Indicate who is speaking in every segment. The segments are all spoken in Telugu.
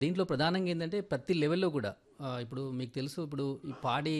Speaker 1: దీంట్లో ప్రధానంగా ఏంటంటే ప్రతి లెవెల్లో కూడా ఆ, ఇప్పుడు మీకు తెలుసు ఇప్పుడు ఈ పాడి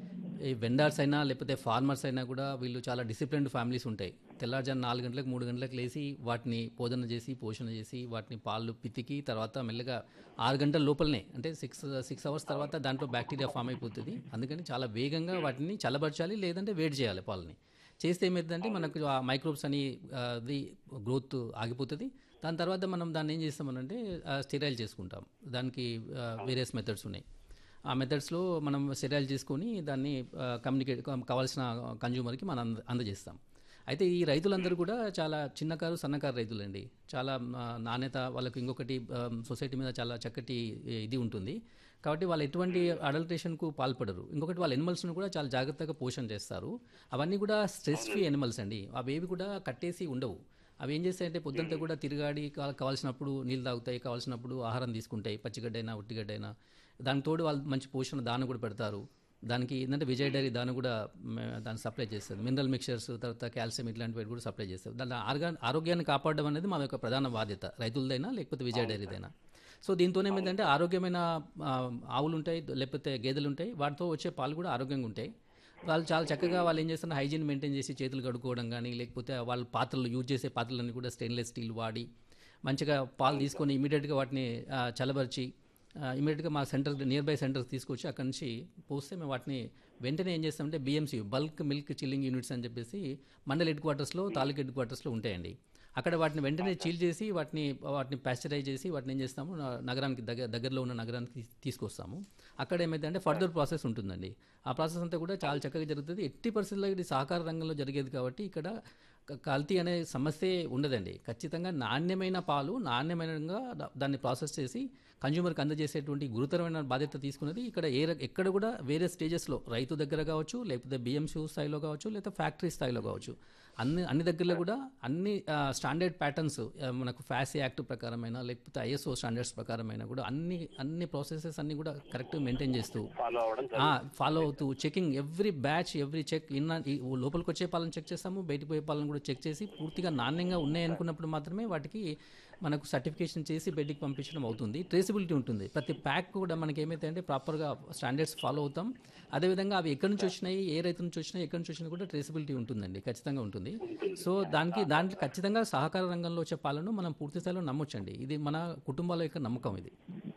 Speaker 1: ఈ వెండర్స్ అయినా లేకపోతే ఫార్మర్స్ అయినా కూడా వీళ్ళు చాలా డిసిప్లిన్డ్ ఫ్యామిలీస్ ఉంటాయి తెల్లారుజాము నాలుగు గంటలకు మూడు గంటలకు లేచి వాటిని పోదన చేసి పోషణ చేసి వాటిని పాలు పితికి తర్వాత మెల్లగా ఆరు గంటల లోపలనే అంటే సిక్స్ సిక్స్ అవర్స్ తర్వాత దాంట్లో బ్యాక్టీరియా ఫామ్ అయిపోతుంది అందుకని చాలా వేగంగా వాటిని చల్లబరచాలి లేదంటే వేడి చేయాలి పాలని చేస్తే ఏమవుతుందంటే మనకు ఆ మైక్రోబ్స్ అని ఆ, అది గ్రోత్ ఆగిపోతుంది దాని తర్వాత మనం దాన్ని ఏం చేస్తామనంటే స్టెరైల్ చేసుకుంటాం దానికి వేరియస్ మెథడ్స్ ఉన్నాయి ఆ మెథడ్స్లో మనం స్టెరైల్ చేసుకొని దాన్ని కమ్యూనికేట్ కావాల్సిన కన్జ్యూమర్కి మనం అంద అందజేస్తాం అయితే ఈ రైతులందరూ కూడా చాలా చిన్నకారు సన్నకారు రైతులండి చాలా ఆ, నాణ్యత వాళ్ళకి ఇంకొకటి సొసైటీ మీద చాలా చక్కటి ఇది ఉంటుంది కాబట్టి వాళ్ళు ఎటువంటి అడల్ట్రేషన్కు పాల్పడరు ఇంకొకటి వాళ్ళ ఎనిమల్స్ను కూడా చాలా జాగ్రత్తగా పోషణ చేస్తారు అవన్నీ కూడా స్ట్రెస్ ఫ్రీ ఎనిమల్స్ అండి అవేవి కూడా కట్టేసి ఉండవు అవి ఏం చేస్తాయంటే పొద్దుంతా కూడా తిరగాడి కా- కావాల్సినప్పుడు నీళ్ళు తాగుతాయి కావాల్సినప్పుడు ఆహారం తీసుకుంటాయి పచ్చిగడ్డైనా ఉట్టిగడ్డైనా దానికి తోడు వాళ్ళు మంచి పోషణ దాన కూడా పెడతారు దానికి ఏంటంటే విజయ్ డైరీ దాన్ని కూడా మే- దాన్ని సప్లై చేస్తుంది మినరల్ మిక్చర్స్ తర్వాత కాల్షియం ఇట్లాంటివి కూడా సప్లై చేస్తారు దాని ఆర్గా ఆరోగ్యాన్ని కాపాడడం అనేది మా యొక్క ప్రధాన బాధ్యత రైతులదైనా లేకపోతే విజయ్ డైరీదైనా సో దీంతో ఏమైందంటే ఆరోగ్యమైన ఆ, ఆవులు ఉంటాయి లేకపోతే గేదెలు ఉంటాయి వాటితో వచ్చే పాలు కూడా ఆరోగ్యంగా ఉంటాయి వాళ్ళు చాలా చక్కగా వాళ్ళు ఏం చేస్తున్నారు హైజీన్ మెయింటైన్ చేసి చేతులు కడుక్కోవడం కానీ లేకపోతే వాళ్ళ పాత్రలు యూజ్ చేసే పాత్రలన్నీ కూడా స్టెయిన్లెస్ స్టీల్ వాడి మంచిగా పాలు తీసుకొని ఇమీడియట్గా వాటిని ఆ, చల్లబరిచి ఇమీడియట్గా మా సెంటర్ నియర్ బై సెంటర్కి తీసుకొచ్చి అక్కడి నుంచి పోస్తే మేము వాటిని వెంటనే ఏం చేస్తామంటే BMC bulk milk chilling units అని చెప్పేసి మండల్ హెడ్ క్వార్టర్స్లో తాలూకు హెడ్ క్వార్టర్స్లో ఉంటాయండి అక్కడ వాటిని వెంటనే చీల్ చేసి వాటిని వాటిని ప్యాస్చరైజ్ చేసి వాటిని ఏం చేస్తాము న- నగరానికి దగ్గర దగ్గరలో ఉన్న నగరానికి తీ- తీసుకొస్తాము అక్కడ ఏమైందంటే ఫర్దర్ ప్రాసెస్ ఉంటుందండి ఆ ప్రాసెస్ అంతా కూడా చాలా చక్కగా జరుగుతుంది ఎట్టి పరిస్థితుల్లో ఇది సహకార రంగంలో జరిగేది కాబట్టి ఇక్కడ క- కల్తీ అనే సమస్యే ఉండదండి ఖచ్చితంగా నాణ్యమైన పాలు నాణ్యమైనగా దా- దాన్ని ప్రాసెస్ చేసి కన్జ్యూమర్కి అందజేసేటువంటి గురుతరమైన బాధ్యత తీసుకున్నది ఇక్కడ ఏ రక- ఎక్కడ కూడా వేరే స్టేజెస్లో రైతు దగ్గర కావచ్చు లేకపోతే బిఎంసీ స్థాయిలో కావచ్చు లేకపోతే ఫ్యాక్టరీ స్థాయిలో కావచ్చు అన్ని అన్ని దగ్గరలో కూడా అన్ని స్టాండర్డ్ ప్యాటర్న్స్ మనకు ఫ్యాసీ యాక్ట్ ప్రకారమైన లేకపోతే ఐఎస్ఓ స్టాండర్డ్స్ ప్రకారమైన కూడా అన్ని అన్ని ప్రాసెసెస్ అన్ని కూడా కరెక్ట్గా మెయింటైన్ చేస్తూ
Speaker 2: ఫాలో అవ్వడం
Speaker 1: ఫాలో అవుతూ checking every batch every check ఇన్న ఈ లోపలికి వచ్చే పాలను చెక్ చేస్తాము బయటికి పోయే పాలను కూడా చెక్ చేసి పూర్తిగా నాణ్యంగా ఉన్నాయి అనుకున్నప్పుడు మాత్రమే వాటికి మనకు సర్టిఫికేషన్ చేసి బయటికి పంపించడం అవుతుంది ట్రేసిబిలిటీ ఉంటుంది ప్రతి ప్యాక్ కూడా మనకి ఏమైతే అంటే ప్రాపర్గా స్టాండర్డ్స్ ఫాలో అవుతాం అదేవిధంగా అవి ఎక్కడి నుంచి వచ్చినాయి ఏ రైతు నుంచి వచ్చినాయి ఎక్కడి నుంచి వచ్చినాయి కూడా ట్రేసిబిలిటీ ఉంటుందండి ఖచ్చితంగా ఉంటుంది సో దానికి దాంట్లో ఖచ్చితంగా సహకార రంగంలో వచ్చే పాలను మనం పూర్తి స్థాయిలో నమ్మొచ్చండి ఇది మన కుటుంబాల యొక్క నమ్మకం ఇది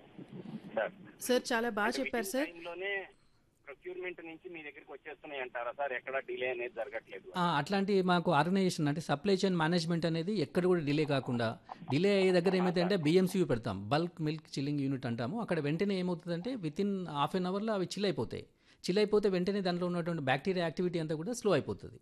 Speaker 2: సార్
Speaker 3: సార్ చాలా బాగా చెప్పారు సార్
Speaker 2: టైంలోనే ప్రొక్యూర్మెంట్ నుంచి మీ దగ్గరికి వచ్చేస్తున్నాయి అంటారా సార్ ఎక్కడ డిలే అనేది జరగట్లేదు
Speaker 1: ఆ, అట్లాంటి మాకు ఆర్గనైజేషన్ అంటే సప్లై చైన్ మేనేజ్మెంట్ అనేది ఎక్కడ కూడా డిలే కాకుండా డిలే అయ్యే దగ్గర ఏమైతే అంటే బిఎంసీ పెడతాం బల్క్ మిల్క్ చిల్లింగ్ యూనిట్ అంటాము అక్కడ వెంటనే ఏమవుతుందంటే విత్ ఇన్ హాఫ్ అన్ అవర్లో అవి చిల్ అయిపోతాయి చిల్ అయిపోతే వెంటనే దాంట్లో ఉన్నటువంటి బ్యాక్టీరియా యాక్టివిటీ అంతా కూడా స్లో అయిపోతుంది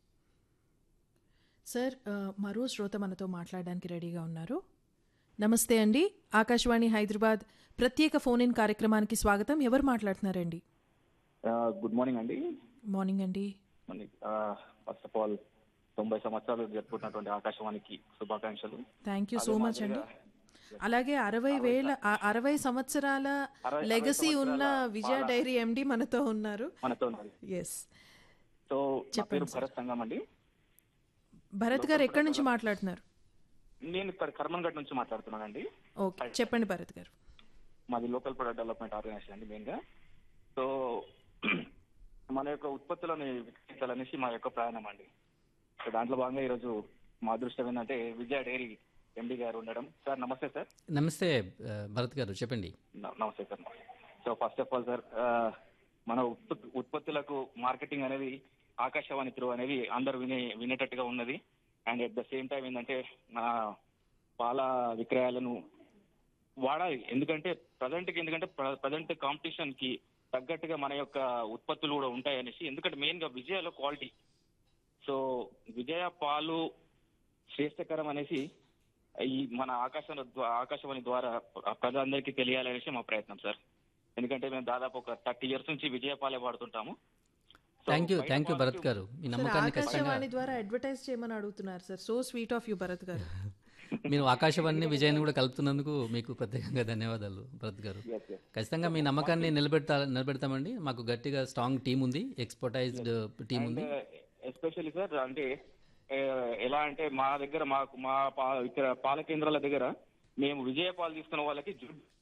Speaker 3: సార్ ఆ, మరో శ్రోత మనతో మాట్లాడడానికి రెడీగా ఉన్నారు నమస్తే అండి ఆకాశవాణి హైదరాబాద్ ప్రత్యేక ఫోన్ ఇన్ కార్యక్రమానికి స్వాగతం ఎవరు మాట్లాడుతున్నారండి
Speaker 4: గుడ్ మార్నింగ్ అండి
Speaker 3: మార్నింగ్ అండి
Speaker 4: ఫస్ట్ ఆఫ్ ఆల్ తొంభై సంవత్సరాలు జరుపుకుంటున్నటువంటి ఆకాశవాణికి శుభాకాంక్షలు
Speaker 3: థ్యాంక్ యూ సో మచ్ అండి అలాగే అరవై వేల ఆ- అరవై సంవత్సరాల
Speaker 4: అరవై-
Speaker 3: లెగసీ
Speaker 4: అరవై
Speaker 3: ఉన్న
Speaker 4: సంవత్సరాల
Speaker 3: విజయ
Speaker 4: పాల-
Speaker 3: డైరీ ఎండి మనతో ఉన్నారు
Speaker 4: మనతో ఉన్నారు
Speaker 3: ఎస్
Speaker 4: సో నా పేరు భరత్ సంగం అండి
Speaker 3: భరత్ గారు ఎక్కడి నుంచి మాట్లాడుతున్నారు
Speaker 4: నేను ఇక్కడ కర్మన్ఘట్ నుంచి మాట్లాడుతున్నానండి
Speaker 3: ఓకే చెప్పండి భరత్ గారు
Speaker 4: మాది లోకల్ ప్రొడక్ట్ డెవలప్మెంట్ ఆర్గనైజేషన్ అండి మెయిన్గా సో మన యొక్క ఉత్పత్తులను విక్రయించాలనేసి మా యొక్క ప్రయాణం అండి సో దాంట్లో భాగంగా ఈరోజు మా అదృష్టం ఏంటంటే విజయ డైరీ ఎండి గారు ఉండడం సార్ నమస్తే సార్
Speaker 1: నమస్తే ఆ, భరత్ గారు చెప్పండి
Speaker 4: న- నమస్తే sir so first of all sir ఆ, మన ఉత్పత్తి ఉత్పత్తులకు మార్కెటింగ్ అనేది ఆకాశవాణి త్రూ అనేది అందరూ వినే వినేటట్టుగా ఉన్నది and at the same time ఏంటంటే మన పాల విక్రయాలను వాడాలి ఎందుకంటే ప్రజెంట్కి ఎందుకంటే ప్రజెంట్ కాంపిటీషన్ కి తగ్గట్టుగా మన యొక్క ఉత్పత్తులు కూడా ఉంటాయి అనేసి ఎందుకంటే మెయిన్ గా విజయాలో క్వాలిటీ సో విజయ పాలు శ్రేష్టకరం అనేసి ఈ మన ఆకాశవాణి ద్వా- ఆకాశవాణి ద్వారా ప్రజలందరికీ తెలియాలనేసి మా ప్రయత్నం సార్ ఎందుకంటే మేము దాదాపు ఒక థర్టీ ఇయర్స్ నుంచి విజయపాలే వాడుతుంటాము So,
Speaker 1: థ్యాంక్ యూ
Speaker 4: బయట
Speaker 1: థ్యాంక్ యూ
Speaker 4: quality
Speaker 1: భరత్ గారు మీ
Speaker 3: సార్
Speaker 1: నమ్మకాన్ని ఖచ్చితంగా
Speaker 3: ఆకాశవాణి ద్వారా అడ్వర్టైజ్ చేయమని అడుగుతున్నారు sir so sweet of you Bharat గారు
Speaker 1: మీరు ఆకాశవాణి విజయాన్ని కూడా కలుపుతున్నందుకు మీకు ప్రత్యేకంగా ధన్యవాదాలు భరత్ గారు
Speaker 4: Yes, yes.
Speaker 1: ఖచ్చితంగా మీ నమ్మకాన్ని నిలబెడతా నిలబెడతామండి మాకు గట్టిగా స్ట్రాంగ్ టీం ఉంది ఎక్స్పర్టైజ్డ్ టీం ఉంది
Speaker 4: ఎస్పెషల్లీ సార్ అంటే ఏ, ఎలా అంటే మా దగ్గర మాకు మా పా- ఇక్కడ పాల కేంద్రాల దగ్గర మేము విజయ పాలు తీసుకున్న వాళ్ళకి జుడ్